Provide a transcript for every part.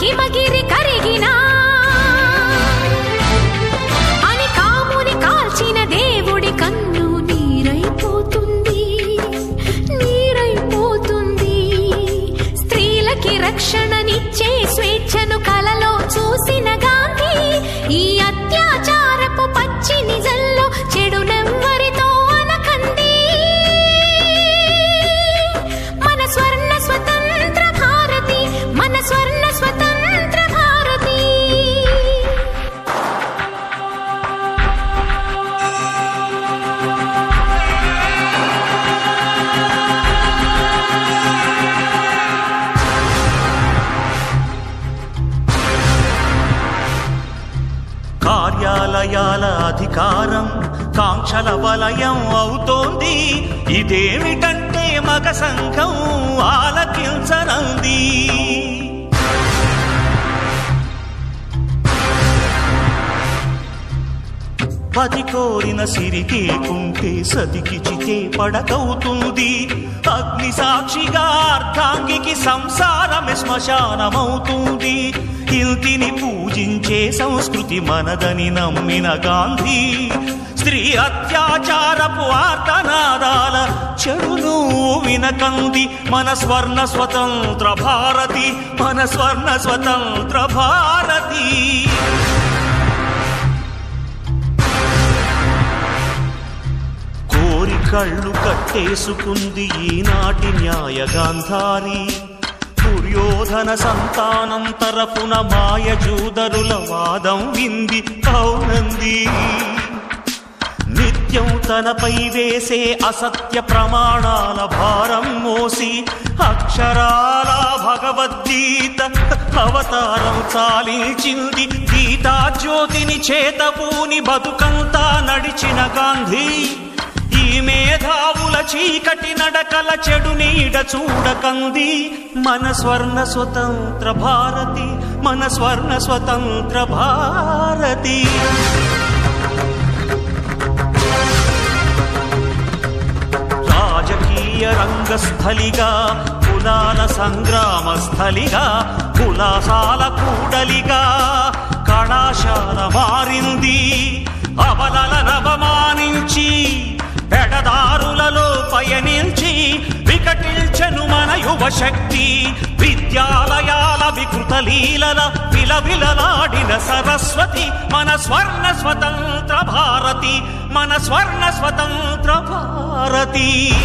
హిమగిరి కరిగినా అని కాముని కాల్చిన దేవుడి కన్ను నీరైపోతుంది నీరైపోతుంది స్త్రీలకి రక్షణనిచ్చే స్వేచ్ఛను కలలో చూసిన గాంధీ ఈ అత్యాచారపు పచ్చి నిజంలో చెడునెవ్వరితో అనకండి మన స్వర్ణ స్వతంత్ర భారతి మన స్వర్ణ స్వతంత్ర భారతి కార్యాలయాల అధికారం కాంక్షల వలయం అవుతోంది ఇదేమిటంటే మగ సంఘం ఆలకించనంది పది కోరిన సిరికి కుంటే సతికి చితే పడకవుతుంది అగ్ని సాక్షిగా అర్ధాంగికి సంసారమే శ్మశానమవుతుంది ఇంటిని పూజించే సంస్కృతి మనదని నమ్మిన గాంధీ స్త్రీ అత్యాచారపు ఆర్తనాదాల చెడును వినకంది మన స్వర్ణ స్వతంత్ర భారతి మన స్వర్ణ స్వతంత్ర భారతి కోరి కళ్ళు కట్టేసుకుంది ఈనాటి న్యాయ గాంధారి దుర్యోధన సంతానం తరపున మాయ జూదరుల వాదం వింది అవునంది నిత్యం తనపై వేసే అసత్య ప్రమాణాల భారం మోసి అక్షరాల భగవద్గీత అవతారం చాలించింది గీతా జ్యోతిని చేతపూని బతుకంతా నడిచిన గాంధీ ఈ మేధావుల చీకటి నడకల చెడు నీడ చూడకంది మన స్వర్ణ స్వతంత్ర భారతి మన స్వర్ణ స్వతంత్ర భారతి రాజకీయ రంగస్థలిగా కులాల సంగ్రామ స్థలిగా కులాసాల కూడలిగా కళాశాల మారింది అబలల నవమానించి పెడదారులలో పయనించి వికటిల్చెను మన యువ శక్తి విద్యాలయాల వికృత లీలల విలవిలలాడిన సరస్వతి మన స్వర్ణ స్వతంత్ర భారతి మన స్వర్ణ స్వతంత్ర భారతి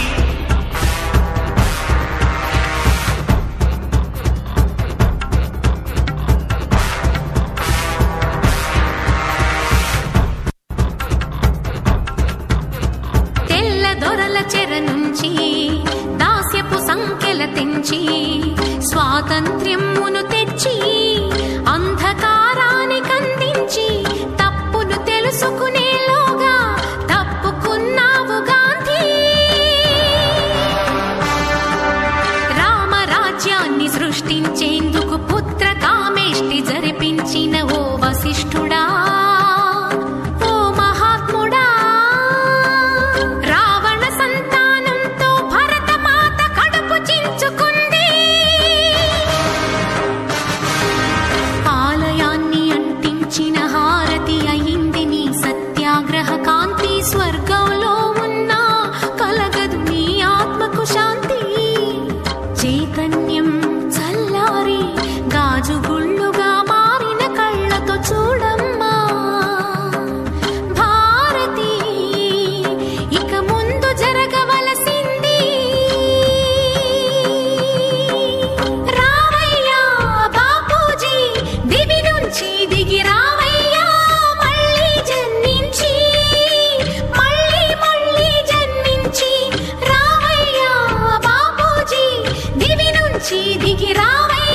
తెల్ల దొరల చెర నుంచి దాస్యపు సంఖ్యల తెంచి స్వాతంత్ర్యమును తెచ్చి అంధకారాన్ని కందించి తప్పును తెలుసుకునేలోగా తప్పుకున్నావు గాంధీ రామరాజ్యాన్ని సృష్టించేందుకు పుత్ర కామేష్టి జరిపించిన ఓ వశిష్ఠుడా ఓ మహాత్ముడా రావణ సంతానంతో భరతమాత కడుపు చించుకుంది ఆలయాన్ని అంటించిన హారతి అయింది నీ సత్యాగ్రహ కాంతి స్వర్గంలో ఉన్నా కలగదు నీ ఆత్మకు శాంతి చైతన్యం చల్లారి గాజు గుళ్ళుగా మారిన కళ్ళతో చూడమ్మా భారతి ఇక ముందు జరగవలసింది రావయ్యా బాపూజీ దివి నుంచి దిగి రావయ్యా మళ్ళీ జన్మించి మళ్ళీ మళ్ళీ జన్మించి రావయ్యా బాపూజీ దివి నుంచి దిగి రావయ్యా